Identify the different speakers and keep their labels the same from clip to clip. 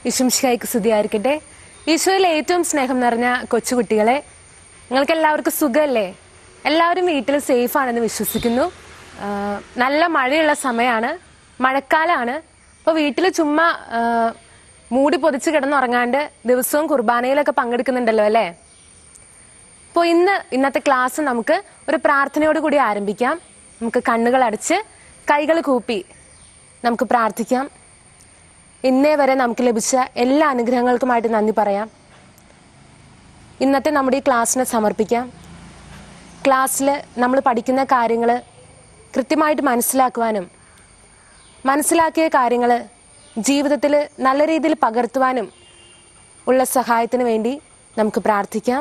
Speaker 1: ഇഷുംഷിഹായിക്ക് സ്തുതിയായിരിക്കട്ടെ ഈശോയിലെ ഏറ്റവും സ്നേഹം നിറഞ്ഞ കൊച്ചുകുട്ടികളെ നിങ്ങൾക്ക് എല്ലാവർക്കും സുഖമല്ലേ എല്ലാവരും വീട്ടിൽ സേഫ് ആണെന്ന് വിശ്വസിക്കുന്നു ആ, നല്ല മഴയുള്ള സമയമാണ് മഴക്കാലമാണ് അപ്പോൾ വീട്ടിൽ ചുമ്മാ ആ, മൂടി പൊതിച്ച് കിടന്നുറങ്ങാണ്ട് ദിവസവും കുർബാനയിലൊക്കെ പങ്കെടുക്കുന്നുണ്ടല്ലോ അല്ലേ അപ്പോൾ ഇന്ന് ഇന്നത്തെ ക്ലാസ് നമുക്ക് ഒരു പ്രാർത്ഥനയോട് കൂടി ആരംഭിക്കാം നമുക്ക് കണ്ണുകൾ അടച്ച് കൈകൾ കൂപ്പി നമുക്ക് പ്രാർത്ഥിക്കാം ഇന്നേ വരെ നമുക്ക് ലഭിച്ച എല്ലാ അനുഗ്രഹങ്ങൾക്കുമായിട്ട് നന്ദി പറയാം ഇന്നത്തെ നമ്മുടെ ഈ ക്ലാസ്സിനെ സമർപ്പിക്കാം ക്ലാസ്സിൽ നമ്മൾ പഠിക്കുന്ന കാര്യങ്ങൾ കൃത്യമായിട്ട് മനസ്സിലാക്കുവാനും മനസ്സിലാക്കിയ കാര്യങ്ങൾ ജീവിതത്തിൽ നല്ല രീതിയിൽ പകർത്തുവാനും ഉള്ള സഹായത്തിന് വേണ്ടി നമുക്ക് പ്രാർത്ഥിക്കാം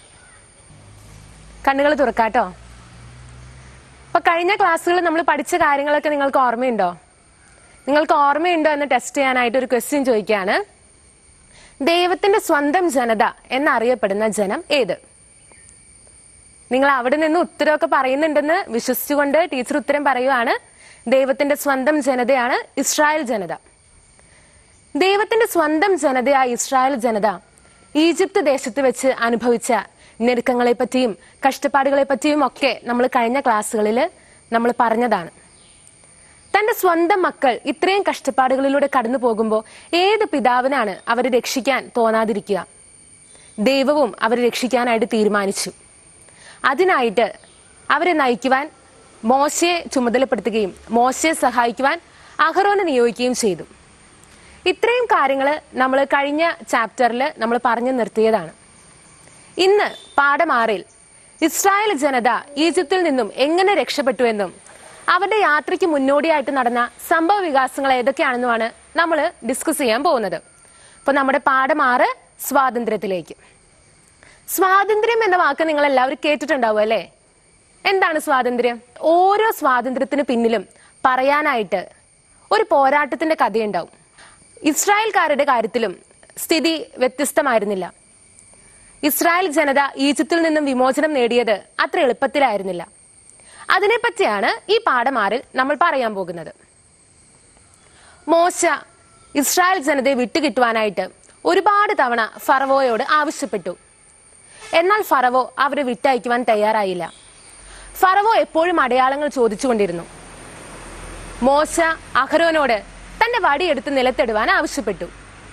Speaker 1: കണ്ണുകൾ തുറക്കാട്ടോ അപ്പൊ കഴിഞ്ഞ ക്ലാസ്സുകളിൽ നമ്മൾ പഠിച്ച കാര്യങ്ങളൊക്കെ നിങ്ങൾക്ക് ഓർമ്മയുണ്ടോ നിങ്ങൾക്ക് ഓർമ്മയുണ്ടോ എന്ന് ടെസ്റ്റ് ചെയ്യാനായിട്ട് ഒരു ക്വസ്റ്റ്യൻ ചോദിക്കുകയാണ് ദൈവത്തിന്റെ സ്വന്തം ജനത എന്നറിയപ്പെടുന്ന ജനം ഏത് നിങ്ങൾ അവിടെ നിന്ന് ഉത്തരവൊക്കെ പറയുന്നുണ്ടെന്ന് വിശ്വസിച്ചുകൊണ്ട് ടീച്ചർ ഉത്തരം പറയുവാണ് ദൈവത്തിന്റെ സ്വന്തം ജനതയാണ് ഇസ്രായേൽ ജനത ദൈവത്തിന്റെ സ്വന്തം ജനതയായ ഇസ്രായേൽ ജനത ഈജിപ്ത് ദേശത്ത് വെച്ച് അനുഭവിച്ച ഞെരുക്കങ്ങളെ പറ്റിയും കഷ്ടപ്പാടുകളെ പറ്റിയും ഒക്കെ നമ്മൾ കഴിഞ്ഞ ക്ലാസ്സുകളിൽ നമ്മൾ പറഞ്ഞതാണ് തന്റെ സ്വന്തം മക്കൾ ഇത്രയും കഷ്ടപ്പാടുകളിലൂടെ കടന്നു പോകുമ്പോൾ ഏത് പിതാവിനാണ് അവരെ രക്ഷിക്കാൻ തോന്നാതിരിക്കുക ദൈവവും അവരെ രക്ഷിക്കാനായിട്ട് തീരുമാനിച്ചു അതിനായിട്ട് അവരെ നയിക്കുവാൻ മോശയെ ചുമതലപ്പെടുത്തുകയും മോശയെ സഹായിക്കുവാൻ അഹറോനെ നിയോഗിക്കുകയും ചെയ്തു ഇത്രയും കാര്യങ്ങൾ നമ്മൾ കഴിഞ്ഞ ചാപ്റ്ററിൽ നമ്മൾ പറഞ്ഞു നിർത്തിയതാണ് ഇന്ന് പാഠമാറിൽ ഇസ്രായേൽ ജനത ഈജിപ്തിൽ നിന്നും എങ്ങനെ രക്ഷപ്പെട്ടുവെന്നും അവരുടെ യാത്രയ്ക്ക് മുന്നോടിയായിട്ട് നടന്ന സംഭവ വികാസങ്ങൾ ഏതൊക്കെയാണെന്നുമാണ് നമ്മൾ ഡിസ്കസ് ചെയ്യാൻ പോകുന്നത് അപ്പൊ നമ്മുടെ പാഠമാറ് സ്വാതന്ത്ര്യത്തിലേക്ക് സ്വാതന്ത്ര്യം എന്ന വാക്ക് നിങ്ങൾ എല്ലാവരും കേട്ടിട്ടുണ്ടാവും അല്ലേ എന്താണ് സ്വാതന്ത്ര്യം ഓരോ സ്വാതന്ത്ര്യത്തിന് പിന്നിലും പറയാനായിട്ട് ഒരു പോരാട്ടത്തിന്റെ കഥയുണ്ടാവും ഇസ്രായേൽക്കാരുടെ കാര്യത്തിലും സ്ഥിതി വ്യത്യസ്തമായിരുന്നില്ല ഇസ്രായേൽ ജനത ഈജിപ്തിൽ നിന്നും വിമോചനം നേടിയത് അത്ര എളുപ്പത്തിലായിരുന്നില്ല അതിനെപ്പറ്റിയാണ് ഈ പാഠമാറിൽ നമ്മൾ പറയാൻ പോകുന്നത് മോശ ഇസ്രായേൽ ജനതയെ വിട്ടുകിട്ടുവാനായിട്ട് ഒരുപാട് തവണ ഫറവോയോട് ആവശ്യപ്പെട്ടു എന്നാൽ ഫറവോ അവരെ വിട്ടയക്കുവാൻ തയ്യാറായില്ല ഫറവോ എപ്പോഴും അടയാളങ്ങൾ ചോദിച്ചുകൊണ്ടിരുന്നു മോശ അഹരോനോട് തന്റെ വടി എടുത്ത് നിലത്തിടുവാൻ ആവശ്യപ്പെട്ടു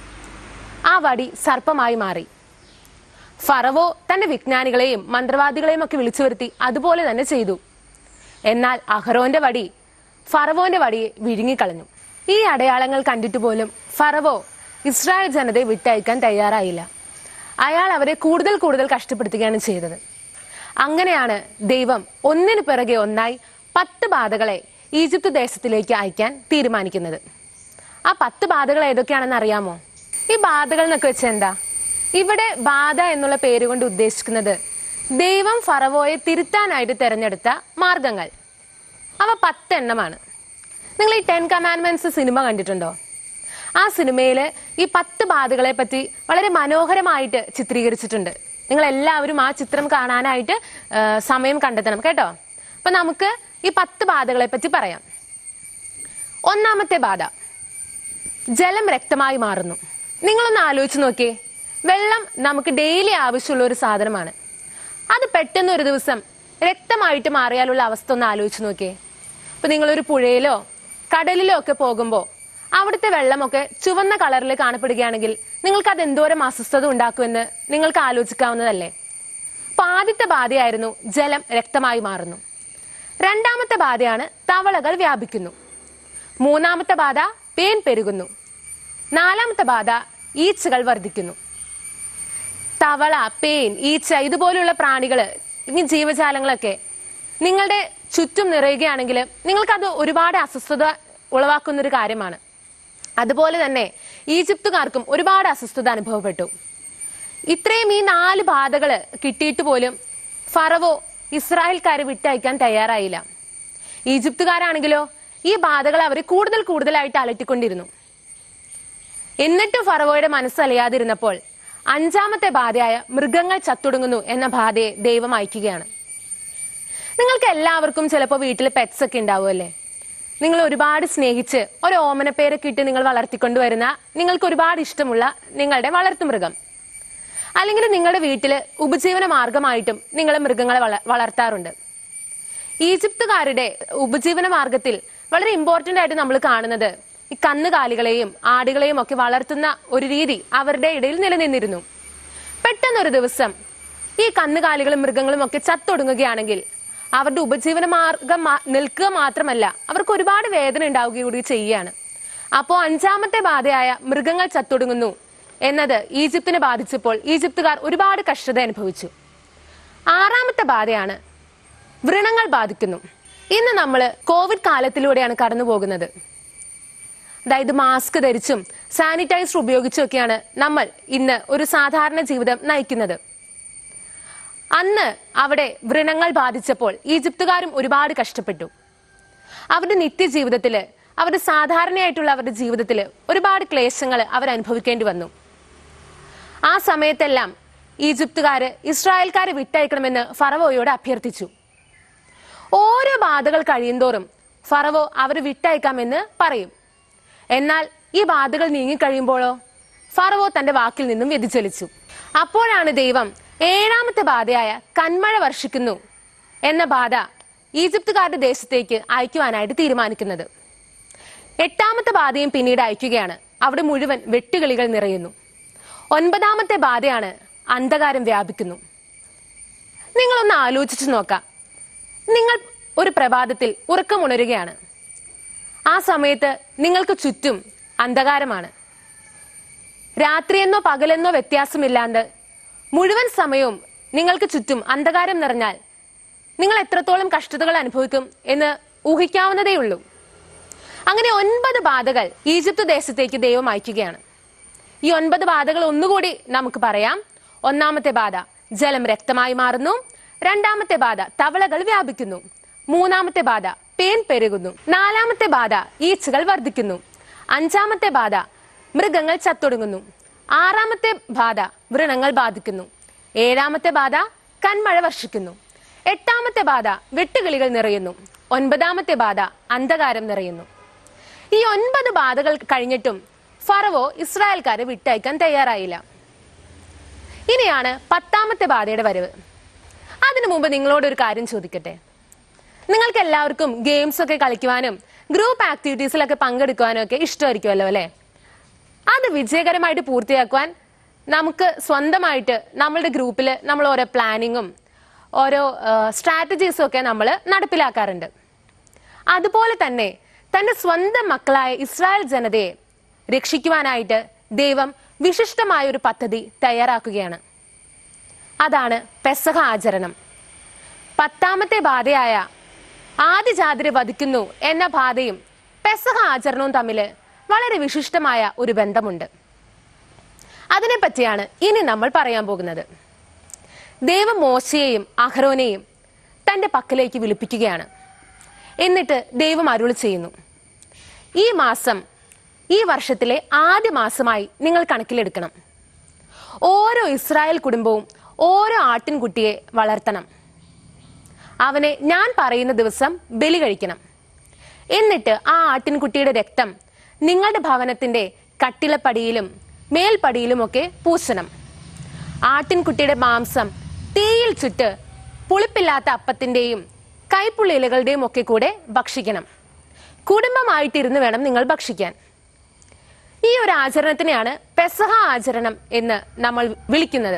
Speaker 1: ആ വടി സർപ്പമായി മാറി ഫറവോ തന്റെ വിജ്ഞാനികളെയും മന്ത്രവാദികളെയും ഒക്കെ വിളിച്ചു വരുത്തി അതുപോലെ തന്നെ ചെയ്തു എന്നാൽ അഹറോന്റെ വടി ഫറവോന്റെ വടിയെ വിഴുങ്ങിക്കളഞ്ഞു ഈ അടയാളങ്ങൾ കണ്ടിട്ട് പോലും ഫറവോ ഇസ്രായേൽ ജനതയെ വിട്ടയക്കാൻ തയ്യാറായില്ല അയാൾ അവരെ കൂടുതൽ കൂടുതൽ കഷ്ടപ്പെടുത്തുകയാണ് ചെയ്തത് അങ്ങനെയാണ് ദൈവം ഒന്നിനു പിറകെ ഒന്നായി പത്ത് ബാധകളെ ഈജിപ്ത് ദേശത്തിലേക്ക് അയക്കാൻ തീരുമാനിക്കുന്നത് ആ പത്ത് ബാധകൾ ഏതൊക്കെയാണെന്ന് അറിയാമോ ഈ ബാധകൾ എന്നൊക്കെ വെച്ചാൽ എന്താ ഇവിടെ ബാധ എന്നുള്ള പേര് കൊണ്ട് ഉദ്ദേശിക്കുന്നത് ദൈവം ഫറവോയെ തിരുത്താനായിട്ട് തെരഞ്ഞെടുത്ത മാർഗങ്ങൾ അവ പത്തെണ്ണമാണ് നിങ്ങൾ ഈ ടെൻ കമാൻഡ്മെന്റ്സ് സിനിമ കണ്ടിട്ടുണ്ടോ ആ സിനിമയിൽ ഈ പത്ത് ബാധകളെ പറ്റി വളരെ മനോഹരമായിട്ട് ചിത്രീകരിച്ചിട്ടുണ്ട് നിങ്ങൾ എല്ലാവരും ആ ചിത്രം കാണാനായിട്ട് ആ, സമയം കണ്ടെത്തണം കേട്ടോ അപ്പൊ നമുക്ക് ഈ പത്ത് ബാധകളെ പറ്റി പറയാം ഒന്നാമത്തെ ബാധ ജലം രക്തമായി മാറുന്നു നിങ്ങളൊന്ന് ആലോചിച്ച് നോക്കിയേ വെള്ളം നമുക്ക് ഡെയിലി ആവശ്യമുള്ള ഒരു സാധനമാണ് അത് പെട്ടെന്ന് ഒരു ദിവസം രക്തമായിട്ട് മാറിയാലുള്ള അവസ്ഥ ഒന്ന് ആലോചിച്ച് നോക്കിയേ ഇപ്പൊ നിങ്ങളൊരു പുഴയിലോ കടലിലോ ഒക്കെ പോകുമ്പോൾ അവിടുത്തെ വെള്ളമൊക്കെ ചുവന്ന കളറിൽ കാണപ്പെടുകയാണെങ്കിൽ നിങ്ങൾക്ക് അത് എന്തോരം അസ്വസ്ഥത ഉണ്ടാക്കുമെന്ന് നിങ്ങൾക്ക് ആലോചിക്കാവുന്നതല്ലേ അപ്പൊ ആദ്യത്തെ ബാധയായിരുന്നു ജലം രക്തമായി മാറുന്നു രണ്ടാമത്തെ ബാധയാണ് തവളകൾ വ്യാപിക്കുന്നു മൂന്നാമത്തെ ബാധ പേൻ പെരുകുന്നു നാലാമത്തെ ബാധ ഈച്ചകൾ വർദ്ധിക്കുന്നു തവള പേൻ ഈച്ച ഇതുപോലുള്ള പ്രാണികള് ഈ ജീവജാലങ്ങളൊക്കെ നിങ്ങളുടെ ചുറ്റും നിറയുകയാണെങ്കിൽ നിങ്ങൾക്കത് ഒരുപാട് അസ്വസ്ഥത ഉളവാക്കുന്ന ഒരു കാര്യമാണ് അതുപോലെ തന്നെ ഈജിപ്തുകാർക്കും ഒരുപാട് അസ്വസ്ഥത അനുഭവപ്പെട്ടു ഇത്രയും ഈ നാല് ബാധകള് കിട്ടിയിട്ട് പോലും ഫറവോ ഇസ്രായേൽക്കാരെ വിട്ടയക്കാൻ തയ്യാറായില്ല ഈജിപ്തുകാരാണെങ്കിലോ ഈ ബാധകൾ അവരെ കൂടുതൽ കൂടുതലായിട്ട് അലട്ടിക്കൊണ്ടിരുന്നു എന്നിട്ടും ഫറവോയുടെ മനസ്സലിയാതിരുന്നപ്പോൾ അഞ്ചാമത്തെ ബാധയായ മൃഗങ്ങൾ ചത്തൊടുങ്ങുന്നു എന്ന ബാധയെ ദൈവം അയക്കുകയാണ് നിങ്ങൾക്ക് എല്ലാവർക്കും ചിലപ്പോൾ വീട്ടിൽ പെറ്റ്സ് ഒക്കെ ഉണ്ടാവുമല്ലേ നിങ്ങൾ ഒരുപാട് സ്നേഹിച്ച് ഒരു ഓമനപ്പേരൊക്കെ ഇട്ട് നിങ്ങൾ വളർത്തിക്കൊണ്ടുവരുന്ന നിങ്ങൾക്ക് ഒരുപാട് ഇഷ്ടമുള്ള നിങ്ങളുടെ വളർത്തുമൃഗം അല്ലെങ്കിൽ നിങ്ങളുടെ വീട്ടിൽ ഉപജീവന മാർഗമായിട്ടും നിങ്ങൾ മൃഗങ്ങളെ വള വളർത്താറുണ്ട് ഈജിപ്തുകാരുടെ ഉപജീവന മാർഗത്തിൽ വളരെ ഇമ്പോർട്ടന്റ് ആയിട്ട് നമ്മൾ കാണുന്നത് ഈ കന്നുകാലികളെയും ആടുകളെയും ഒക്കെ വളർത്തുന്ന ഒരു രീതി അവരുടെ ഇടയിൽ നിലനിന്നിരുന്നു പെട്ടെന്നൊരു ദിവസം ഈ കന്നുകാലികളും മൃഗങ്ങളും ഒക്കെ ചത്തൊടുങ്ങുകയാണെങ്കിൽ അവരുടെ ഉപജീവന മാർഗം മാ- നിൽക്കുക മാത്രമല്ല അവർക്ക് ഒരുപാട് വേദന ഉണ്ടാവുക കൂടി ചെയ്യുകയാണ് അപ്പോൾ അഞ്ചാമത്തെ ബാധയായ മൃഗങ്ങൾ ചത്തൊടുങ്ങുന്നു എന്നത് ഈജിപ്തിനെ ബാധിച്ചപ്പോൾ ഈജിപ്തുകാർ ഒരുപാട് കഷ്ടത അനുഭവിച്ചു ആറാമത്തെ ബാധയാണ് വ്രണങ്ങൾ ബാധിക്കുന്നു ഇന്ന് നമ്മൾ കോവിഡ് കാലത്തിലൂടെയാണ് കടന്നു പോകുന്നത് അതായത് മാസ്ക് ധരിച്ചും സാനിറ്റൈസർ ഉപയോഗിച്ചും ഒക്കെയാണ് നമ്മൾ ഇന്ന് ഒരു സാധാരണ ജീവിതം നയിക്കുന്നത് അന്ന് അവിടെ വ്രണങ്ങൾ ബാധിച്ചപ്പോൾ ഈജിപ്തുകാരും ഒരുപാട് കഷ്ടപ്പെട്ടു അവരുടെ നിത്യജീവിതത്തില് അവരുടെ സാധാരണയായിട്ടുള്ള അവരുടെ ജീവിതത്തില് ഒരുപാട് ക്ലേശങ്ങൾ അവർ അനുഭവിക്കേണ്ടി വന്നു ആ സമയത്തെല്ലാം ഈജിപ്തുകാര് ഇസ്രായേൽക്കാരെ വിട്ടയക്കണമെന്ന് ഫറവോയോട് അഭ്യർത്ഥിച്ചു ഓരോ ബാധകൾ കഴിയുന്തോറും ഫറവോ അവർ വിട്ടയക്കാമെന്ന് പറയും എന്നാൽ ഈ ബാധകൾ നീങ്ങിക്കഴിയുമ്പോഴോ ഫറവോ തന്റെ വാക്കിൽ നിന്നും വ്യതിചലിച്ചു അപ്പോഴാണ് ദൈവം ഏഴാമത്തെ ബാധയായ കന്മഴ വർഷിക്കുന്നു എന്ന ബാധ ഈജിപ്തുകാരുടെ ദേശത്തേക്ക് അയക്കുവാനായിട്ട് തീരുമാനിക്കുന്നത് എട്ടാമത്തെ ബാധയും പിന്നീട് അയക്കുകയാണ് അവിടെ മുഴുവൻ വെട്ടുകിളികൾ നിറയുന്നു ഒൻപതാമത്തെ ബാധയാണ് അന്ധകാരം വ്യാപിക്കുന്നു നിങ്ങളൊന്ന് ആലോചിച്ചു നോക്കാം നിങ്ങൾ ഒരു പ്രഭാതത്തിൽ ഉറക്കമുണരുകയാണ് ആ സമയത്ത് നിങ്ങൾക്ക് ചുറ്റും അന്ധകാരമാണ് രാത്രിയെന്നോ പകലെന്നോ വ്യത്യാസമില്ലാണ്ട് മുഴുവൻ സമയവും നിങ്ങൾക്ക് ചുറ്റും അന്ധകാരം നിറഞ്ഞാൽ നിങ്ങൾ എത്രത്തോളം കഷ്ടതകൾ അനുഭവിക്കും എന്ന് ഊഹിക്കാവുന്നതേ ഉള്ളൂ അങ്ങനെ ഒൻപത് ബാധകൾ ഈജിപ്ത് ദേശത്തേക്ക് ദൈവം അയക്കുകയാണ് ഈ ഒൻപത് ബാധകൾ ഒന്നുകൂടി നമുക്ക് പറയാം ഒന്നാമത്തെ ബാധ ജലം രക്തമായി മാറുന്നു രണ്ടാമത്തെ ബാധ തവളകൾ വ്യാപിക്കുന്നു മൂന്നാമത്തെ ബാധ പേൻ പെരുകുന്നു നാലാമത്തെ ബാധ ഈച്ചകൾ വർദ്ധിക്കുന്നു അഞ്ചാമത്തെ ബാധ മൃഗങ്ങൾ ചത്തൊടുങ്ങുന്നു ആറാമത്തെ ബാധ വ്രണങ്ങൾ ബാധിക്കുന്നു ഏഴാമത്തെ ബാധ കന്മഴ വർഷിക്കുന്നു എട്ടാമത്തെ ബാധ വെട്ടുകിളികൾ നിറയുന്നു ഒൻപതാമത്തെ ബാധ അന്ധകാരം നിറയുന്നു ഈ ഒൻപത് ബാധകൾ കഴിഞ്ഞിട്ടും ഫറവോ ഇസ്രായേൽക്കാരെ വിട്ടയക്കാൻ തയ്യാറായില്ല ഇനിയാണ് പത്താമത്തെ ബാധയുടെ വരവ് അതിനു മുമ്പ് നിങ്ങളോട് ഒരു കാര്യം ചോദിക്കട്ടെ നിങ്ങൾക്ക് എല്ലാവർക്കും ഗെയിംസ് ഒക്കെ കളിക്കുവാനും ഗ്രൂപ്പ് ആക്ടിവിറ്റീസിലൊക്കെ പങ്കെടുക്കുവാനും ഒക്കെ ഇഷ്ടമായിരിക്കുമല്ലോ അല്ലേ അത് വിജയകരമായിട്ട് പൂർത്തിയാക്കുവാൻ നമുക്ക് സ്വന്തമായിട്ട് നമ്മളുടെ ഗ്രൂപ്പിൽ നമ്മൾ ഓരോ പ്ലാനിങ്ങും ഓരോ സ്ട്രാറ്റജീസും ഒക്കെ നമ്മൾ നടപ്പിലാക്കാറുണ്ട് അതുപോലെ തന്നെ തന്റെ സ്വന്തം മക്കളായ ഇസ്രായേൽ ജനതയെ രക്ഷിക്കുവാനായിട്ട് ദൈവം വിശിഷ്ടമായ ഒരു പദ്ധതി തയ്യാറാക്കുകയാണ് അതാണ് പെസഹ ആചരണം പത്താമത്തെ ബാധയായ ആദിജാതിരെ വധിക്കുന്നു എന്ന ബാധയും പെസഹ ആചരണവും തമ്മിൽ വളരെ വിശിഷ്ടമായ ഒരു ബന്ധമുണ്ട് അതിനെപ്പറ്റിയാണ് ഇനി നമ്മൾ പറയാൻ പോകുന്നത് ദൈവം മോശയെയും അഹ്റോനെയും തന്റെ പക്കലേക്ക് വിളിപ്പിക്കുകയാണ് എന്നിട്ട് ദൈവം അരുളി ചെയ്യുന്നു ഈ മാസം ഈ വർഷത്തിലെ ആദ്യ മാസമായി നിങ്ങൾ കണക്കിലെടുക്കണം ഓരോ ഇസ്രായേൽ കുടുംബവും ഓരോ ആട്ടിൻകുട്ടിയെ വളർത്തണം അവനെ ഞാൻ പറയുന്ന ദിവസം ബലി കഴിക്കണം എന്നിട്ട് ആ ആട്ടിൻകുട്ടിയുടെ രക്തം നിങ്ങളുടെ ഭവനത്തിന്റെ കട്ടിളപ്പടിയിലും മേൽപ്പടിയിലുമൊക്കെ പൂശണം ആട്ടിൻകുട്ടിയുടെ മാംസം തീയിൽ ചുട്ട് പുളിപ്പില്ലാത്ത അപ്പത്തിന്റെയും കൈപ്പുള്ളി ഇലകളുടെയും ഒക്കെ കൂടെ ഭക്ഷിക്കണം കുടുംബമായിട്ടിരുന്ന് വേണം നിങ്ങൾ ഭക്ഷിക്കാൻ ഈ ഒരു ആചരണത്തിനെയാണ് പെസഹ ആചരണം എന്ന് നമ്മൾ വിളിക്കുന്നത്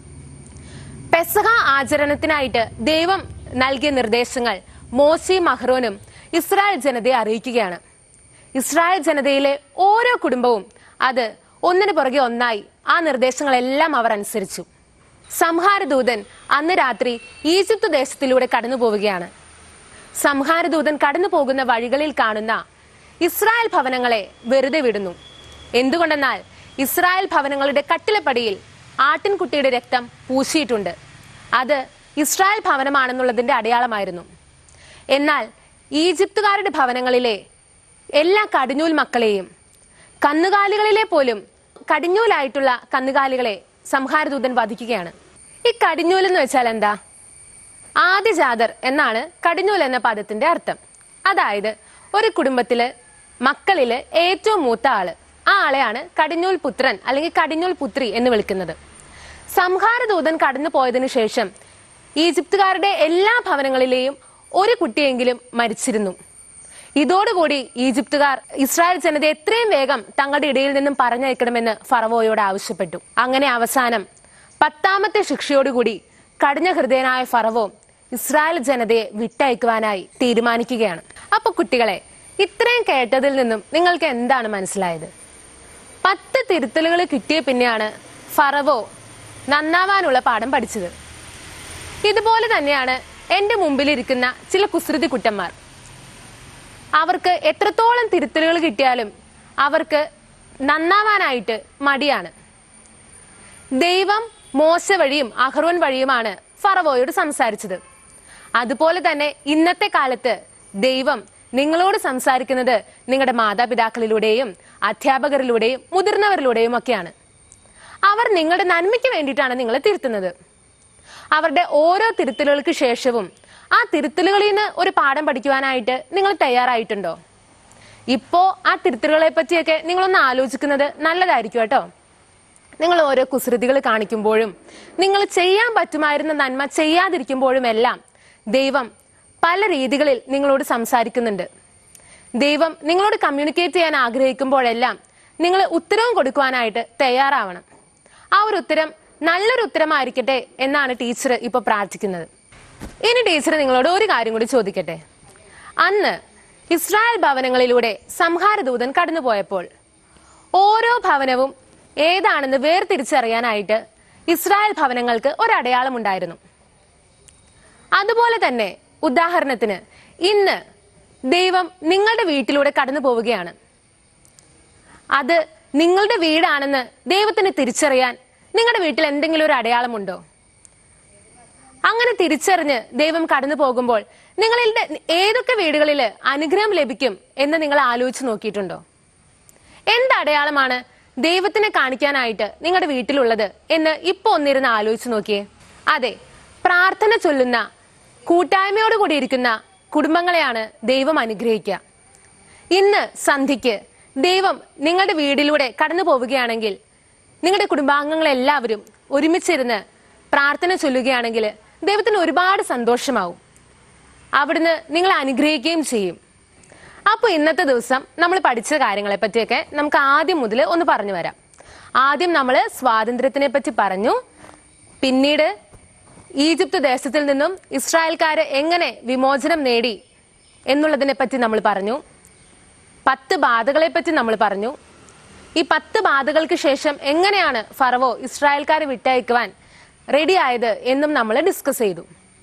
Speaker 1: പെസഹ ആചരണത്തിനായിട്ട് ദൈവം നൽകിയ നിർദ്ദേശങ്ങൾ മോശയും മഹ്റോനും ഇസ്രായേൽ ജനതയെ അറിയിക്കുകയാണ് ഇസ്രായേൽ ജനതയിലെ ഓരോ കുടുംബവും അത് ഒന്നിനു പുറകെ ഒന്നായി ആ നിർദ്ദേശങ്ങളെല്ലാം അവർ അനുസരിച്ചു സംഹാരദൂതൻ അന്ന് രാത്രി ഈജിപ്ത് ദേശത്തിലൂടെ കടന്നു പോവുകയാണ് സംഹാരദൂതൻ കടന്നു പോകുന്ന വഴികളിൽ കാണുന്ന ഇസ്രായേൽ ഭവനങ്ങളെ വെറുതെ വിടുന്നു എന്തുകൊണ്ടെന്നാൽ ഇസ്രായേൽ ഭവനങ്ങളുടെ കട്ടിലപ്പടിയിൽ ആട്ടിൻകുട്ടിയുടെ രക്തം പൂശിയിട്ടുണ്ട് അത് ഇസ്രായേൽ ഭവനമാണെന്നുള്ളതിന്റെ അടയാളമായിരുന്നു എന്നാൽ ഈജിപ്തുകാരുടെ ഭവനങ്ങളിലെ എല്ലാ കടിഞ്ഞൂൽ മക്കളെയും കന്നുകാലികളിലെ പോലും കടിഞ്ഞൂലായിട്ടുള്ള കന്നുകാലികളെ സംഹാരദൂതൻ വധിക്കുകയാണ് ഈ കടിഞ്ഞൂൽ എന്ന് വെച്ചാൽ എന്താ ആദിജാതർ എന്നാണ് കടിഞ്ഞൂൽ എന്ന പദത്തിന്റെ അർത്ഥം അതായത് ഒരു കുടുംബത്തില് മക്കളില് ഏറ്റവും മൂത്ത ആള് ആ ആളെയാണ് കടിഞ്ഞൂൽ പുത്രൻ അല്ലെങ്കിൽ കടിഞ്ഞൂൽ പുത്രി എന്ന് വിളിക്കുന്നത് സംഹാരദൂതൻ കടന്നു പോയതിനു ശേഷം ഈജിപ്തുകാരുടെ എല്ലാ ഭവനങ്ങളിലെയും ഒരു കുട്ടിയെങ്കിലും മരിച്ചിരുന്നു ഇതോടുകൂടി ഈജിപ്തുകാർ ഇസ്രായേൽ ജനതയെ എത്രയും വേഗം തങ്ങളുടെ ഇടയിൽ നിന്നും പറഞ്ഞയക്കണമെന്ന് ഫറവോയോട് ആവശ്യപ്പെട്ടു അങ്ങനെ അവസാനം പത്താമത്തെ ശിക്ഷയോടുകൂടി കഠിന ഹൃദയനായ ഫറവോ ഇസ്രായേൽ ജനതയെ വിട്ടയക്കുവാനായി തീരുമാനിക്കുകയാണ് അപ്പൊ കുട്ടികളെ ഇത്രയും കേട്ടതിൽ നിന്നും നിങ്ങൾക്ക് എന്താണ് മനസ്സിലായത് പത്ത് തിരുത്തലുകൾ കിട്ടിയ പിന്നെയാണ് ഫറവോ നന്നാവാനുള്ള പാഠം പഠിച്ചത് ഇതുപോലെ തന്നെയാണ് എന്റെ മുമ്പിലിരിക്കുന്ന ചില കുസൃതി കുട്ടന്മാർ അവർക്ക് എത്രത്തോളം തിരുത്തലുകൾ കിട്ടിയാലും അവർക്ക് നന്നാവാനായിട്ട് മടിയാണ് ദൈവം മോശ വഴിയും അഹ്റോൻ വഴിയുമാണ് ഫറവോയോട് സംസാരിച്ചത് അതുപോലെ തന്നെ ഇന്നത്തെ കാലത്ത് ദൈവം നിങ്ങളോട് സംസാരിക്കുന്നത് നിങ്ങളുടെ മാതാപിതാക്കളിലൂടെയും അധ്യാപകരിലൂടെയും മുതിർന്നവരിലൂടെയും ഒക്കെയാണ് അവർ നിങ്ങളുടെ നന്മയ്ക്ക് വേണ്ടിയിട്ടാണ് നിങ്ങളെ തിരുത്തുന്നത് അവരുടെ ഓരോ തിരുത്തലുകൾക്ക് ശേഷവും ആ തിരുത്തലുകളിൽ നിന്ന് ഒരു പാഠം പഠിക്കുവാനായിട്ട് നിങ്ങൾ തയ്യാറായിട്ടുണ്ടോ ഇപ്പോ ആ തിരുത്തലുകളെ പറ്റിയൊക്കെ നിങ്ങളൊന്ന് ആലോചിക്കുന്നത് നല്ലതായിരിക്കും കേട്ടോ നിങ്ങൾ ഓരോ കുസൃതികൾ കാണിക്കുമ്പോഴും നിങ്ങൾ ചെയ്യാൻ പറ്റുമായിരുന്ന നന്മ ചെയ്യാതിരിക്കുമ്പോഴും എല്ലാം ദൈവം പല രീതികളിൽ നിങ്ങളോട് സംസാരിക്കുന്നുണ്ട് ദൈവം നിങ്ങളോട് കമ്മ്യൂണിക്കേറ്റ് ചെയ്യാൻ ആഗ്രഹിക്കുമ്പോഴെല്ലാം നിങ്ങൾ ഉത്തരവും കൊടുക്കുവാനായിട്ട് തയ്യാറാവണം ആ ഒരു ഉത്തരം നല്ലൊരു ഉത്തരമായിരിക്കട്ടെ എന്നാണ് ടീച്ചർ ഇപ്പൊ പ്രാർത്ഥിക്കുന്നത് ഇനി ടീച്ചർ നിങ്ങളോട് ഒരു കാര്യം കൂടി ചോദിക്കട്ടെ അന്ന് ഇസ്രായേൽ ഭവനങ്ങളിലൂടെ സംഹാരദൂതൻ കടന്നുപോയപ്പോൾ ഓരോ ഭവനവും ഏതാണെന്ന് വേർതിരിച്ചറിയാനായിട്ട് ഇസ്രായേൽ ഭവനങ്ങൾക്ക് ഒരടയാളം ഉണ്ടായിരുന്നു അതുപോലെ തന്നെ ഉദാഹരണത്തിന് ഇന്ന് ദൈവം നിങ്ങളുടെ വീട്ടിലൂടെ കടന്നു പോവുകയാണ് അത് നിങ്ങളുടെ വീടാണെന്ന് ദൈവത്തിന് തിരിച്ചറിയാൻ നിങ്ങളുടെ വീട്ടിൽ എന്തെങ്കിലും ഒരു അടയാളമുണ്ടോ അങ്ങനെ തിരിച്ചറിഞ്ഞ് ദൈവം കടന്നു പോകുമ്പോൾ നിങ്ങളിൽ ഏതൊക്കെ വീടുകളിൽ അനുഗ്രഹം ലഭിക്കും എന്ന് നിങ്ങൾ ആലോചിച്ച് നോക്കിയിട്ടുണ്ടോ എന്ത് അടയാളമാണ് ദൈവത്തിനെ കാണിക്കാനായിട്ട് നിങ്ങളുടെ വീട്ടിലുള്ളത് എന്ന് ഇപ്പൊ ഒന്നിരുന്ന് ആലോചിച്ച് നോക്കിയേ അതെ പ്രാർത്ഥന ചൊല്ലുന്ന കൂട്ടായ്മയോട് കൂടി ഇരിക്കുന്ന കുടുംബങ്ങളെയാണ് ദൈവം അനുഗ്രഹിക്കുക ഇന്ന് സന്ധ്യയ്ക്ക് ദൈവം നിങ്ങളുടെ വീടിലൂടെ കടന്നു പോവുകയാണെങ്കിൽ നിങ്ങളുടെ കുടുംബാംഗങ്ങളെല്ലാവരും ഒരുമിച്ചിരുന്ന് പ്രാർത്ഥന ചൊല്ലുകയാണെങ്കിൽ ദൈവത്തിന് ഒരുപാട് സന്തോഷമാവും അവിടുന്ന് നിങ്ങളെ അനുഗ്രഹിക്കുകയും ചെയ്യും അപ്പോൾ ഇന്നത്തെ ദിവസം നമ്മൾ പഠിച്ച കാര്യങ്ങളെ പറ്റിയൊക്കെ നമുക്ക് ആദ്യം മുതൽ ഒന്ന് പറഞ്ഞു വരാം ആദ്യം നമ്മൾ സ്വാതന്ത്ര്യത്തിനെ പറ്റി പറഞ്ഞു പിന്നീട് ഈജിപ്ത് ദേശത്തിൽ നിന്നും ഇസ്രായേൽക്കാര് എങ്ങനെ വിമോചനം നേടി എന്നുള്ളതിനെ പറ്റി നമ്മൾ പറഞ്ഞു പത്ത് ബാധകളെ പറ്റി നമ്മൾ പറഞ്ഞു ഈ പത്ത് ബാധകൾക്ക് ശേഷം എങ്ങനെയാണ് ഫറവോ ഇസ്രായേൽക്കാരെ വിട്ടയക്കുവാൻ റെഡിയായത് എന്നും നമ്മൾ ഡിസ്കസ് ചെയ്തു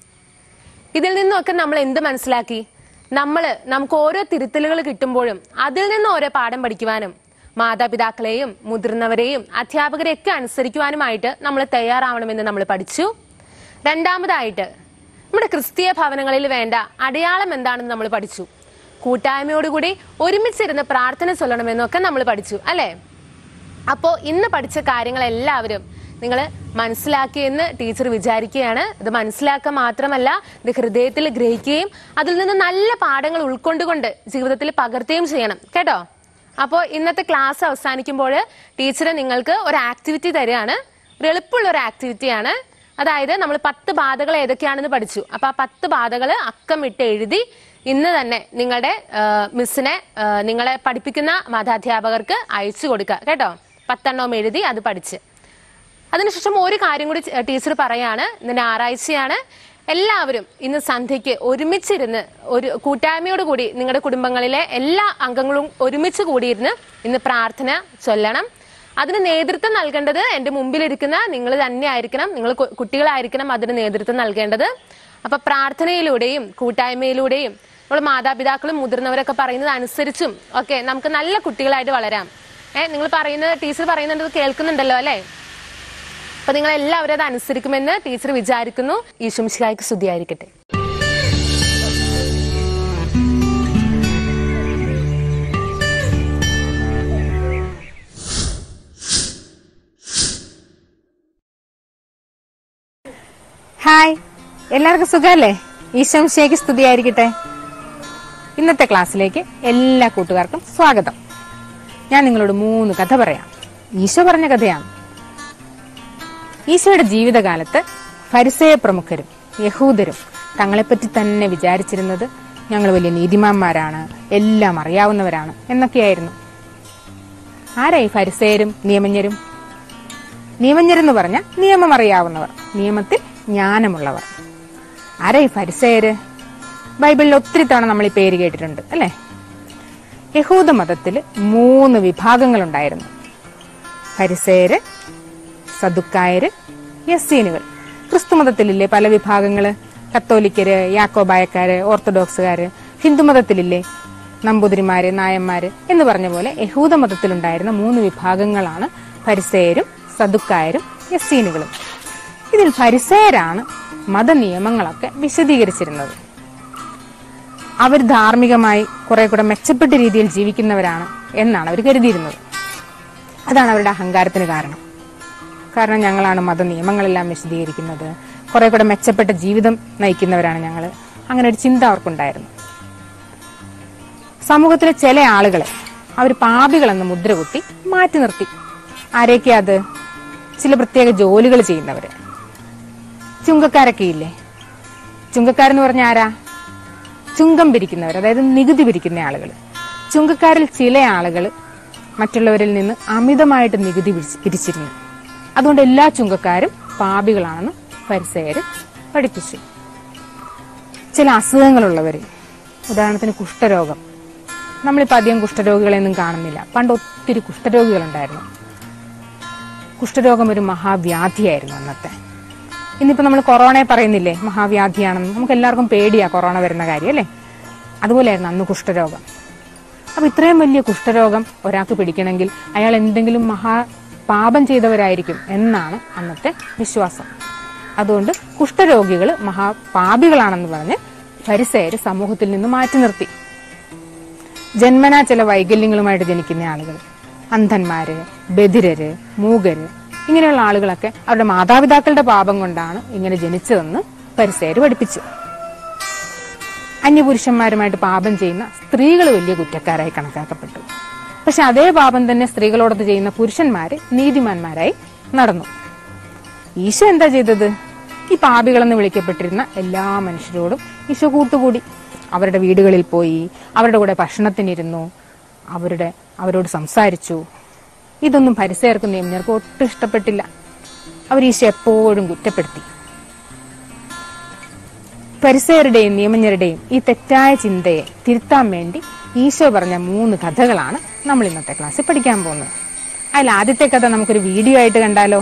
Speaker 1: ഇതിൽ നിന്നൊക്കെ നമ്മൾ എന്ത് മനസ്സിലാക്കി നമ്മൾ നമുക്ക് ഓരോ തിരുത്തലുകൾ കിട്ടുമ്പോഴും അതിൽ നിന്ന് ഓരോ പാഠം പഠിക്കുവാനും മാതാപിതാക്കളെയും മുതിർന്നവരെയും അധ്യാപകരെയൊക്കെ അനുസരിക്കുവാനുമായിട്ട് നമ്മൾ തയ്യാറാവണമെന്ന് നമ്മൾ പഠിച്ചു രണ്ടാമതായിട്ട് നമ്മുടെ ക്രിസ്തീയ ഭവനങ്ങളിൽ വേണ്ട അടയാളം എന്താണെന്ന് നമ്മൾ പഠിച്ചു കൂട്ടായ്മയോടുകൂടി ഒരുമിച്ചിരുന്ന് പ്രാർത്ഥന ചൊല്ലണമെന്നൊക്കെ നമ്മൾ പഠിച്ചു അല്ലേ അപ്പോ ഇന്ന് പഠിച്ച കാര്യങ്ങളെല്ലാവരും നിങ്ങൾ മനസ്സിലാക്കിയെന്ന് ടീച്ചർ വിചാരിക്കുകയാണ് ഇത് മനസ്സിലാക്കുക മാത്രമല്ല ഇത് ഹൃദയത്തിൽ ഗ്രഹിക്കുകയും അതിൽ നിന്ന് നല്ല പാഠങ്ങൾ ഉൾക്കൊണ്ടുകൊണ്ട് ജീവിതത്തിൽ പകർത്തുകയും ചെയ്യണം കേട്ടോ അപ്പോൾ ഇന്നത്തെ ക്ലാസ് അവസാനിക്കുമ്പോൾ ടീച്ചർ നിങ്ങൾക്ക് ഒരു ആക്ടിവിറ്റി തരികയാണ് ഒരു എളുപ്പമുള്ള ഒരു ആക്ടിവിറ്റിയാണ് അതായത് നമ്മൾ പത്ത് ബാധകൾ ഏതൊക്കെയാണെന്ന് പഠിച്ചു അപ്പൊ ആ പത്ത് ബാധകൾ അക്കമിട്ട് എഴുതി ഇന്ന് തന്നെ നിങ്ങളുടെ ആ, മിസ്സിനെ ആ, നിങ്ങളെ പഠിപ്പിക്കുന്ന മതാധ്യാപകർക്ക് അയച്ചു കൊടുക്കുക കേട്ടോ പത്തെണ്ണവും എഴുതി അത് പഠിച്ച് അതിനുശേഷം ഒരു കാര്യം കൂടി ടീച്ചർ പറയാണ് ഇന്ന് ഞായറാഴ്ചയാണ് എല്ലാവരും ഇന്ന് സന്ധ്യയ്ക്ക് ഒരുമിച്ചിരുന്ന് ഒരു കൂട്ടായ്മയോട് കൂടി നിങ്ങളുടെ കുടുംബങ്ങളിലെ എല്ലാ അംഗങ്ങളും ഒരുമിച്ച് കൂടിയിരുന്ന് ഇന്ന് പ്രാർത്ഥന ചൊല്ലണം അതിന് നേതൃത്വം നൽകേണ്ടത് എൻ്റെ മുമ്പിലിരിക്കുന്ന നിങ്ങൾ തന്നെ ആയിരിക്കണം നിങ്ങൾ കു- കുട്ടികളായിരിക്കണം അതിന് നേതൃത്വം നൽകേണ്ടത് അപ്പൊ പ്രാർത്ഥനയിലൂടെയും കൂട്ടായ്മയിലൂടെയും നമ്മൾ മാതാപിതാക്കളും മുതിർന്നവരൊക്കെ പറയുന്നത് അനുസരിച്ചും ഒക്കെ നമുക്ക് നല്ല കുട്ടികളായിട്ട് വളരാം ഏഹ് നിങ്ങൾ പറയുന്നത് ടീച്ചർ പറയുന്നത് കേൾക്കുന്നുണ്ടല്ലോ അല്ലേ അപ്പൊ നിങ്ങൾ എല്ലാവരും അത് അനുസരിക്കുമെന്ന് ടീച്ചർ വിചാരിക്കുന്നു ഈശുംശിഹായ്ക്ക് സ്തുതിയായിരിക്കട്ടെ
Speaker 2: ഹായ് എല്ലാവർക്കും സുഖല്ലേ ഈശംശയ്ക്ക് സ്തുതിയായിരിക്കട്ടെ ഇന്നത്തെ ക്ലാസ്സിലേക്ക് എല്ലാ കൂട്ടുകാർക്കും സ്വാഗതം ഞാൻ നിങ്ങളോട് മൂന്ന് കഥ പറയാം ഈശോ പറഞ്ഞ കഥയാണ് ഈശോയുടെ ജീവിതകാലത്ത് ഫരിസേയ പ്രമുഖരും യഹൂദരും തങ്ങളെപ്പറ്റി തന്നെ വിചാരിച്ചിരുന്നത് ഞങ്ങൾ വലിയ നീതിമാന്മാരാണ് എല്ലാം അറിയാവുന്നവരാണ് എന്നൊക്കെയായിരുന്നു ആരായി ഫരിസേയരും നിയമജ്ഞരും നിയമജ്ഞരെന്ന് പറഞ്ഞ നിയമം അറിയാവുന്നവർ നിയമത്തിൽ ജ്ഞാനമുള്ളവർ ആരായി ഫരിസേയര് ബൈബിളിൽ ഒത്തിരി തവണ നമ്മൾ ഈ പേര് കേട്ടിട്ടുണ്ട് അല്ലേ യഹൂദ മതത്തിൽ മൂന്ന് വിഭാഗങ്ങളുണ്ടായിരുന്നു ഫരിസേയര് സദുക്കായര് യസീനുകൾ ക്രിസ്തു മതത്തിലില്ലേ പല വിഭാഗങ്ങള് കത്തോലിക്കര് യാക്കോബായക്കാര് ഓർത്തഡോക്സുകാര് ഹിന്ദു മതത്തിലില്ലേ നമ്പൂതിരിമാര് നായന്മാര് എന്ന് പറഞ്ഞ പോലെ യഹൂദ മതത്തിലുണ്ടായിരുന്ന മൂന്ന് വിഭാഗങ്ങളാണ് ഫരിസേയരും സദുക്കായരും യസീനുകളും ഇതിൽ ഫരിസേയരാണ് മതനിയമങ്ങളൊക്കെ വിശദീകരിച്ചിരുന്നത് അവർ ധാർമ്മികമായി കുറെ കൂടെ മെച്ചപ്പെട്ട രീതിയിൽ ജീവിക്കുന്നവരാണ് എന്നാണ് അവർ കരുതിയിരുന്നത് അതാണ് അവരുടെ അഹങ്കാരത്തിന് കാരണം കാരണം ഞങ്ങളാണ് മത നിയമങ്ങളെല്ലാം വിശദീകരിക്കുന്നത് കുറെ കൂടെ മെച്ചപ്പെട്ട ജീവിതം നയിക്കുന്നവരാണ് ഞങ്ങൾ അങ്ങനെ ഒരു ചിന്ത അവർക്കുണ്ടായിരുന്നു സമൂഹത്തിലെ ചില ആളുകളെ അവർ പാപികളെന്ന് മുദ്രകുത്തി മാറ്റി നിർത്തി ആരൊക്കെയാ അത് ചില പ്രത്യേക ജോലികൾ ചെയ്യുന്നവര് ചുങ്കക്കാരൊക്കെ ഇല്ലേ ചുങ്കക്കാരെന്ന് പറഞ്ഞ ആരാ ചുങ്കം പിരിക്കുന്നവർ അതായത് നികുതി പിരിക്കുന്ന ആളുകൾ ചുങ്കക്കാരിൽ ചില ആളുകൾ മറ്റുള്ളവരിൽ നിന്ന് അമിതമായിട്ട് നികുതി പിരിച്ച് പിരിച്ചിരുന്നു അതുകൊണ്ട് എല്ലാ ചുങ്കക്കാരും പാപികളാണെന്ന് പരിസയര് പഠിപ്പിച്ചു ചില അസുഖങ്ങളുള്ളവർ ഉദാഹരണത്തിന് കുഷ്ഠരോഗം നമ്മളിപ്പോൾ അധികം കുഷ്ഠരോഗികളെയൊന്നും കാണുന്നില്ല പണ്ട് ഒത്തിരി കുഷ്ഠരോഗികളുണ്ടായിരുന്നു കുഷ്ഠരോഗം ഒരു മഹാവ്യാധിയായിരുന്നു അന്നത്തെ ഇന്നിപ്പോ നമ്മൾ കൊറോണയെ പറയുന്നില്ലേ മഹാവ്യാധിയാണെന്ന് നമുക്ക് എല്ലാവർക്കും പേടിയാ കൊറോണ വരുന്ന കാര്യം അല്ലേ അതുപോലെയായിരുന്നു അന്ന് കുഷ്ഠരോഗം അപ്പൊ ഇത്രയും വലിയ കുഷ്ഠരോഗം ഒരാൾക്ക് പിടിക്കണമെങ്കിൽ അയാൾ എന്തെങ്കിലും മഹാ പാപം ചെയ്തവരായിരിക്കും എന്നാണ് അന്നത്തെ വിശ്വാസം അതുകൊണ്ട് കുഷ്ഠരോഗികൾ മഹാപാപികളാണെന്ന് പറഞ്ഞ് പരിസയര് സമൂഹത്തിൽ നിന്ന് മാറ്റി നിർത്തി ജന്മനാ ചില വൈകല്യങ്ങളുമായിട്ട് ജനിക്കുന്ന ആളുകൾ അന്ധന്മാര് ബധിരര് മൂകര് ഇങ്ങനെയുള്ള ആളുകളൊക്കെ അവരുടെ മാതാപിതാക്കളുടെ പാപം കൊണ്ടാണ് ഇങ്ങനെ ജനിച്ചതെന്ന് പരിസയര് പഠിപ്പിച്ചു അന്യപുരുഷന്മാരുമായിട്ട് പാപം ചെയ്യുന്ന സ്ത്രീകൾ വലിയ കുറ്റക്കാരായി കണക്കാക്കപ്പെട്ടു പക്ഷെ അതേ പാപം തന്നെ സ്ത്രീകളോടൊത്ത് ചെയ്യുന്ന പുരുഷന്മാര് നീതിമാന്മാരായി നടന്നു ഈശോ എന്താ ചെയ്തത് ഈ പാപികളെന്ന് വിളിക്കപ്പെട്ടിരുന്ന എല്ലാ മനുഷ്യരോടും ഈശോ കൂട്ടുകൂടി അവരുടെ വീടുകളിൽ പോയി അവരുടെ കൂടെ ഭക്ഷണത്തിനിരുന്നു അവരുടെ അവരോട് സംസാരിച്ചു ഇതൊന്നും പരിസയർക്കും നിയമജ്ഞർക്കും ഒട്ടും ഇഷ്ടപ്പെട്ടില്ല അവർ ഈശോ എപ്പോഴും കുറ്റപ്പെടുത്തി പരിസയരുടെയും നിയമജ്ഞരുടെയും ഈ തെറ്റായ ചിന്തയെ തിരുത്താൻ വേണ്ടി ഈശോ പറഞ്ഞ മൂന്ന് കഥകളാണ് നമ്മൾ ഇന്നത്തെ ക്ലാസ്സിൽ പഠിക്കാൻ പോകുന്നത് അതിൽ ആദ്യത്തെ കഥ നമുക്കൊരു വീഡിയോ ആയിട്ട് കണ്ടാലോ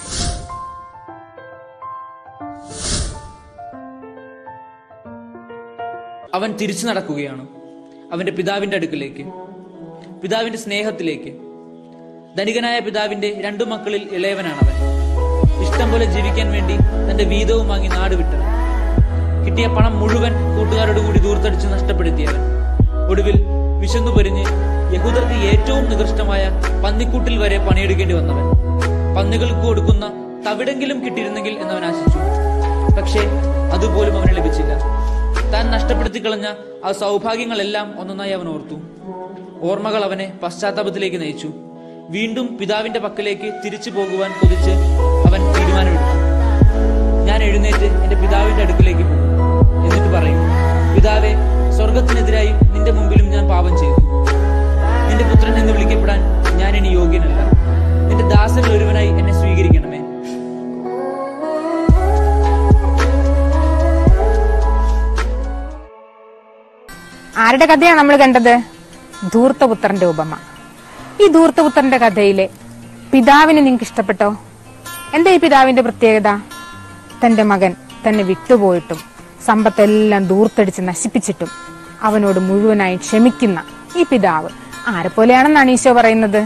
Speaker 3: അവൻ തിരിച്ചു നടക്കുകയാണ് അവന്റെ പിതാവിന്റെ അടുക്കിലേക്ക് പിതാവിന്റെ സ്നേഹത്തിലേക്ക് ധനികനായ പിതാവിന്റെ രണ്ടു മക്കളിൽ ഇളയവനാണ് അവൻ ഇഷ്ടം പോലെ ജീവിക്കാൻ വേണ്ടി തന്റെ വീതവും വാങ്ങി നാട് വിട്ടവൻ കിട്ടിയ പണം മുഴുവൻ കൂട്ടുകാരോട് കൂടി ദൂർത്തടിച്ച് നഷ്ടപ്പെടുത്തിയവൻ ഒടുവിൽ വിശന്നു പൊരിഞ്ഞ് യഹൂദർക്ക് ഏറ്റവും നികൃഷ്ടമായ പന്നിക്കൂട്ടിൽ വരെ പണിയെടുക്കേണ്ടി വന്നവൻ പന്നികൾക്ക് കൊടുക്കുന്ന തവിടെങ്കിലും കിട്ടിയിരുന്നെങ്കിൽ എന്നവൻ ആശിച്ചു പക്ഷേ അതുപോലും അവന് ലഭിച്ചില്ല താൻ നഷ്ടപ്പെടുത്തി കളഞ്ഞ ആ സൗഭാഗ്യങ്ങളെല്ലാം ഒന്നൊന്നായി അവൻ ഓർത്തു ഓർമ്മകൾ അവനെ പശ്ചാത്താപത്തിലേക്ക് നയിച്ചു വീണ്ടും പിതാവിന്റെ പക്കലേക്ക് തിരിച്ചു പോകുവാൻ കൊതിച്ച് അവൻ തീരുമാനമെടുത്തു ഞാൻ എഴുന്നേറ്റ് എന്റെ പിതാവിന്റെ അടുക്കിലേക്ക് പോകും എന്നിട്ട് പറയും പിതാവെ സ്വർഗത്തിനെതിരായി നിന്റെ മുമ്പിലും ഞാൻ പാപം ചെയ്തു നിന്റെ പുത്രൻ എന്ന് വിളിക്കപ്പെടാൻ ഞാൻ ഇനി യോഗ്യനല്ല നിന്റെ ദാസരിൽ ഒരുവനായി എന്നെ സ്വീകരിക്കണമേ
Speaker 2: ആരുടെ കഥയാണ് നമ്മൾ കണ്ടത് ധൂർത്തപുത്രന്റെ ഉപമ ഈ ധൂർത്തപുത്രന്റെ കഥയിലെ പിതാവിനെ നിങ്ങൾക്ക് ഇഷ്ടപ്പെട്ടോ എന്താ ഈ പിതാവിന്റെ പ്രത്യേകത തന്റെ മകൻ തന്നെ വിട്ടുപോയിട്ടും സമ്പത്തെല്ലാം ദൂർത്തടിച്ച് നശിപ്പിച്ചിട്ടും അവനോട് മുഴുവനായി ക്ഷമിക്കുന്ന ഈ പിതാവ് ആരെ പോലെയാണെന്നാണ് ഈശോ പറയുന്നത്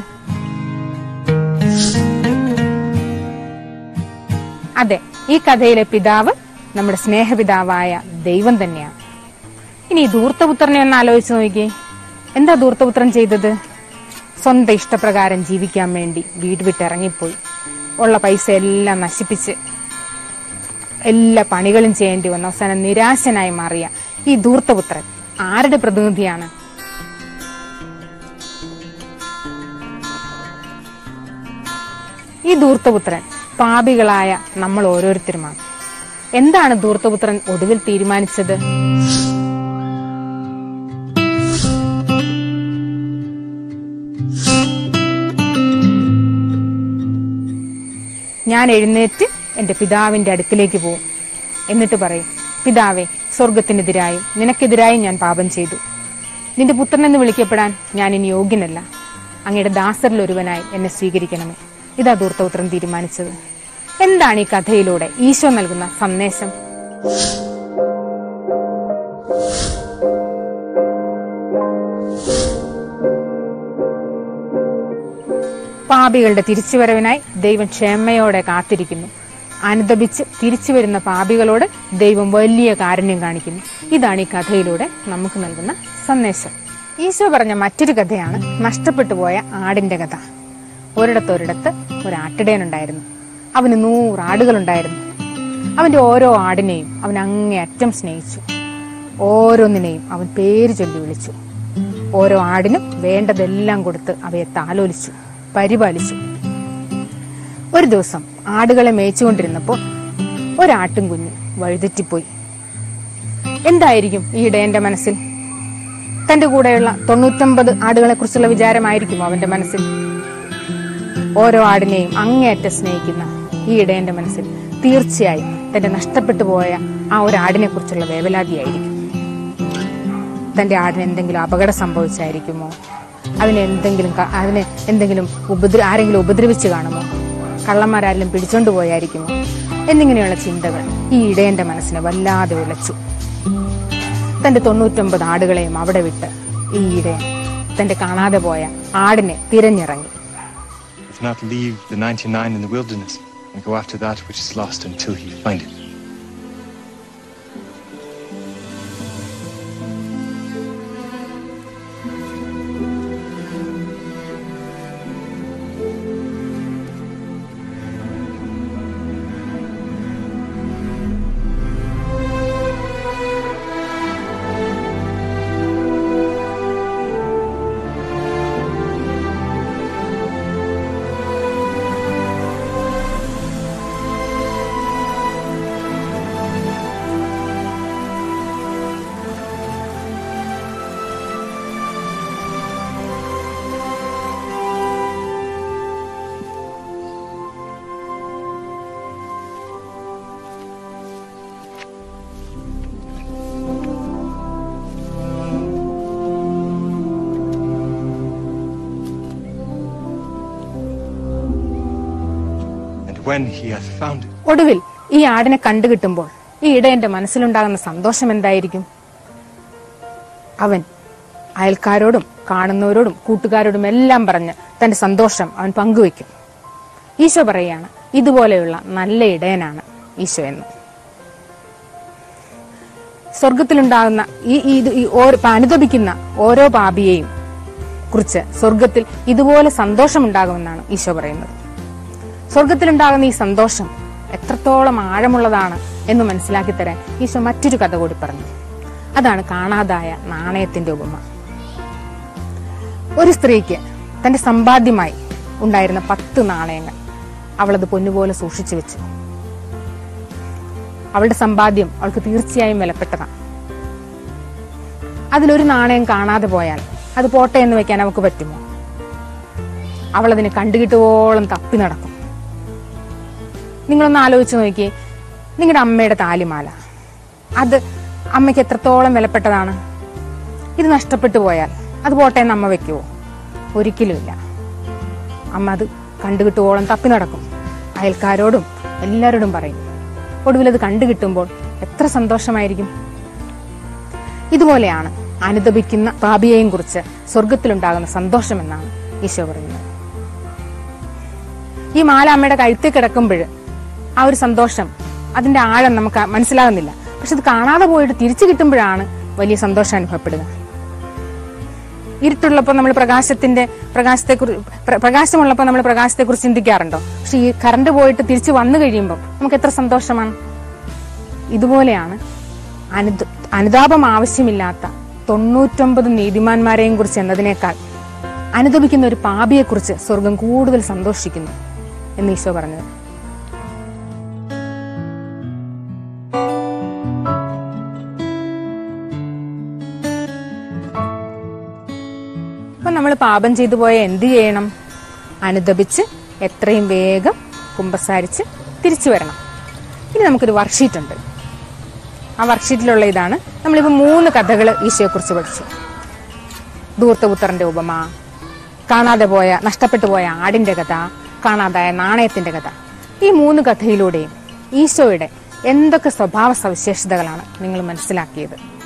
Speaker 2: അതെ ഈ കഥയിലെ പിതാവ് നമ്മുടെ സ്നേഹപിതാവായ ദൈവം തന്നെയാണ് ഇനി ഈ ധൂർത്തപുത്രനെ ഒന്ന് ആലോചിച്ച് നോക്കിയേ എന്താ ധൂർത്തപുത്രൻ ചെയ്തത് സ്വന്തം ഇഷ്ടപ്രകാരം ജീവിക്കാൻ വേണ്ടി വീട് വിട്ടിറങ്ങിപ്പോയി ഉള്ള പൈസ എല്ലാം നശിപ്പിച്ച് എല്ലാ പണികളും ചെയ്യേണ്ടി വന്ന അവസാനം നിരാശനായി മാറിയ ഈ ധൂർത്തപുത്രൻ ആരുടെ പ്രതിനിധിയാണ് ഈ ധൂർത്തപുത്രൻ പാപികളായ നമ്മൾ ഓരോരുത്തരുമാണ് എന്താണ് ധൂർത്തപുത്രൻ ഒടുവിൽ തീരുമാനിച്ചത് ഞാൻ എഴുന്നേറ്റ് എന്റെ പിതാവിന്റെ അടുക്കിലേക്ക് പോകും എന്നിട്ട് പറയും പിതാവേ സ്വർഗത്തിനെതിരായും നിനക്കെതിരായും ഞാൻ പാപം ചെയ്തു നിന്റെ പുത്രനെന്ന് വിളിക്കപ്പെടാൻ ഞാൻ ഇനി യോഗ്യനല്ല അങ്ങയുടെ ദാസരിൽ ഒരുവനായി എന്നെ സ്വീകരിക്കണമേ ഇതാ ധൂർത്തപുത്രൻ തീരുമാനിച്ചത് എന്താണ് ഈ കഥയിലൂടെ ഈശോ നൽകുന്ന സന്ദേശം പാപികളുടെ തിരിച്ചുവരവിനായി ദൈവം ക്ഷമയോടെ കാത്തിരിക്കുന്നു അനുദപിച്ച് തിരിച്ചു വരുന്ന പാപികളോട് ദൈവം വലിയ കാരുണ്യം കാണിക്കുന്നു ഇതാണ് ഈ കഥയിലൂടെ നമുക്ക് നൽകുന്ന സന്ദേശം ഈശോ പറഞ്ഞ മറ്റൊരു കഥയാണ് നഷ്ടപ്പെട്ടു പോയ ആടിന്റെ കഥ ഒരിടത്തൊരിടത്ത് ഒരു ആട്ടിടയനുണ്ടായിരുന്നു അവന് നൂറ് ആടുകളുണ്ടായിരുന്നു അവന്റെ ഓരോ ആടിനെയും അവൻ അങ്ങേയറ്റം സ്നേഹിച്ചു ഓരോന്നിനെയും അവൻ പേര് ചൊല്ലി വിളിച്ചു ഓരോ ആടിനും വേണ്ടതെല്ലാം കൊടുത്ത് അവയെ താലോലിച്ചു പരിപാലിച്ചു ഒരു ദിവസം ആടുകളെ മേയിച്ചുകൊണ്ടിരുന്നപ്പോൾ ഒരാട്ടും കുഞ്ഞ് വഴുതെറ്റിപ്പോയി എന്തായിരിക്കും ഈ ഇടയന്റെ മനസ്സിൽ തന്റെ കൂടെയുള്ള തൊണ്ണൂറ്റൊമ്പത് ആടുകളെ കുറിച്ചുള്ള വിചാരമായിരിക്കും അവന്റെ മനസ്സിൽ ഓരോ ആടിനെയും അങ്ങേയറ്റം സ്നേഹിക്കുന്ന ഈ ഇടയന്റെ മനസ്സിൽ തീർച്ചയായും തന്റെ നഷ്ടപ്പെട്ടു പോയ ആ ഒരു ആടിനെ കുറിച്ചുള്ള വേവലാതിയായിരിക്കും തന്റെ ആടിന് എന്തെങ്കിലും അപകടം സംഭവിച്ചായിരിക്കുമോ അതിന് എന്തെങ്കിലും ക- അതിനെ എന്തെങ്കിലും ഉപദ്ര ആരെങ്കിലും ഉപദ്രവിച്ചു കാണുമോ കള്ളന്മാരാരെങ്കിലും പിടിച്ചോണ്ട് പോയായിരിക്കുമോ എന്നിങ്ങനെയുള്ള ചിന്തകൾ ഈ ഇടയന്റെ മനസ്സിനെ വല്ലാതെ ഉലച്ചു തന്റെ തൊണ്ണൂറ്റൊമ്പത് ആടുകളെയും അവിടെ വിട്ട് ഈ ഇടയൻ തന്റെ കാണാതെ പോയ ആടിനെ തിരഞ്ഞിറങ്ങി
Speaker 4: If not, leave the 99 in the wilderness and go after that which is lost until he find it. And when he hath found it,
Speaker 2: ഒടുവിൽ ഈ ആടിനെ കണ്ടുകിട്ടുമ്പോൾ ഈ ഇടയന്റെ മനസ്സിലുണ്ടാകുന്ന സന്തോഷം എന്തായിരിക്കും അവൻ അയൽക്കാരോടും കാണുന്നവരോടും കൂട്ടുകാരോടും എല്ലാം പറഞ്ഞ് തന്റെ സന്തോഷം അവൻ പങ്കുവെക്കും ഈശോ പറയുകയാണ് ഇതുപോലെയുള്ള നല്ല ഇടയനാണ് ഈശോ എന്ന് സ്വർഗത്തിലുണ്ടാകുന്ന ഈ ഈ ഇത് ഈ ഓരോ അനുദപിക്കുന്ന ഓരോ പാപിയെയും കുറിച്ച് സ്വർഗത്തിൽ ഇതുപോലെ സന്തോഷമുണ്ടാകുമെന്നാണ് ഈശോ പറയുന്നത് സ്വർഗത്തിലുണ്ടാകുന്ന ഈ സന്തോഷം എത്രത്തോളം ആഴമുള്ളതാണ് എന്ന് മനസ്സിലാക്കി തരാൻ ഈശോ മറ്റൊരു കഥ കൂടി പറഞ്ഞു അതാണ് കാണാതായ നാണയത്തിന്റെ ഉപമ ഒരു സ്ത്രീക്ക് തന്റെ സമ്പാദ്യമായി ഉണ്ടായിരുന്ന പത്ത് നാണയങ്ങൾ അവളത് പൊന്നുപോലെ സൂക്ഷിച്ചു വെച്ചു അവളുടെ സമ്പാദ്യം അവൾക്ക് തീർച്ചയായും വിലപ്പെട്ടതാണ് അതിലൊരു നാണയം കാണാതെ പോയാൽ അത് പോട്ടെ എന്ന് വെക്കാൻ അവൾക്ക് പറ്റുമോ അവൾ അതിനെ കണ്ടുകിട്ടുവോളം തപ്പി നടക്കും നിങ്ങളൊന്ന് ആലോചിച്ച് നോക്കിയേ നിങ്ങളുടെ അമ്മയുടെ താലിമാല അത് അമ്മയ്ക്ക് എത്രത്തോളം വിലപ്പെട്ടതാണ് ഇത് നഷ്ടപ്പെട്ടു പോയാൽ അത് പോട്ടെ എന്ന് അമ്മ വെക്കുവോ ഒരിക്കലുമില്ല അമ്മ അത് കണ്ടുകിട്ടുവോളം തപ്പി നടക്കും അയൽക്കാരോടും എല്ലാവരോടും പറയും ഒടുവിൽ അത് കണ്ടുകിട്ടുമ്പോൾ എത്ര സന്തോഷമായിരിക്കും ഇതുപോലെയാണ് അനുദപിക്കുന്ന പാപിയെയും കുറിച്ച് സ്വർഗത്തിലുണ്ടാകുന്ന സന്തോഷമെന്നാണ് ഈശോ പറയുന്നത് ഈ മാല അമ്മയുടെ കഴുത്തിൽ കിടക്കുമ്പോൾ ആ ഒരു സന്തോഷം അതിന്റെ ആഴം നമുക്ക് മനസ്സിലാകുന്നില്ല പക്ഷെ അത് കാണാതെ പോയിട്ട് തിരിച്ചു കിട്ടുമ്പോഴാണ് വലിയ സന്തോഷം അനുഭവപ്പെടുക ഇരുട്ടുള്ളപ്പോൾ നമ്മൾ പ്രകാശത്തിന്റെ പ്രകാശത്തെ പ്രകാശമുള്ളപ്പോൾ നമ്മൾ പ്രകാശത്തെ കുറിച്ച് ചിന്തിക്കാറുണ്ടോ പക്ഷെ ഈ കറണ്ട് പോയിട്ട് തിരിച്ചു വന്നു കഴിയുമ്പോൾ നമുക്ക് എത്ര സന്തോഷമാണ് ഇതുപോലെയാണ് അനുദ അനുതാപം ആവശ്യമില്ലാത്ത തൊണ്ണൂറ്റൊമ്പത് നീതിമാന്മാരെയും കുറിച്ച് എന്നതിനേക്കാൾ അനുദപിക്കുന്ന ഒരു പാപിയെക്കുറിച്ച് സ്വർഗം കൂടുതൽ സന്തോഷിക്കുന്നു എന്ന് ഈശോ പറഞ്ഞത് അപ്പൊ നമ്മൾ പാപം ചെയ്തു പോയ എന്ത് ചെയ്യണം അനുദപിച്ച് എത്രയും വേഗം കുമ്പസാരിച്ച് തിരിച്ചു വരണം ഇനി നമുക്കൊരു വർക്ക്ഷീറ്റ് ഉണ്ട് ആ വർക്ക്ഷീറ്റിലുള്ള ഇതാണ് നമ്മളിപ്പോൾ മൂന്ന് കഥകൾ ഈശോയെക്കുറിച്ച് പഠിച്ചു ധൂർത്തപുത്രന്റെ ഉപമ കാണാതെ പോയ നഷ്ടപ്പെട്ടു പോയ ആടിന്റെ കഥ കാണാതായ നാണയത്തിന്റെ കഥ ഈ മൂന്ന് കഥയിലൂടെയും ഈശോയുടെ എന്തൊക്കെ സ്വഭാവ സവിശേഷതകളാണ് നിങ്ങൾ മനസ്സിലാക്കിയത്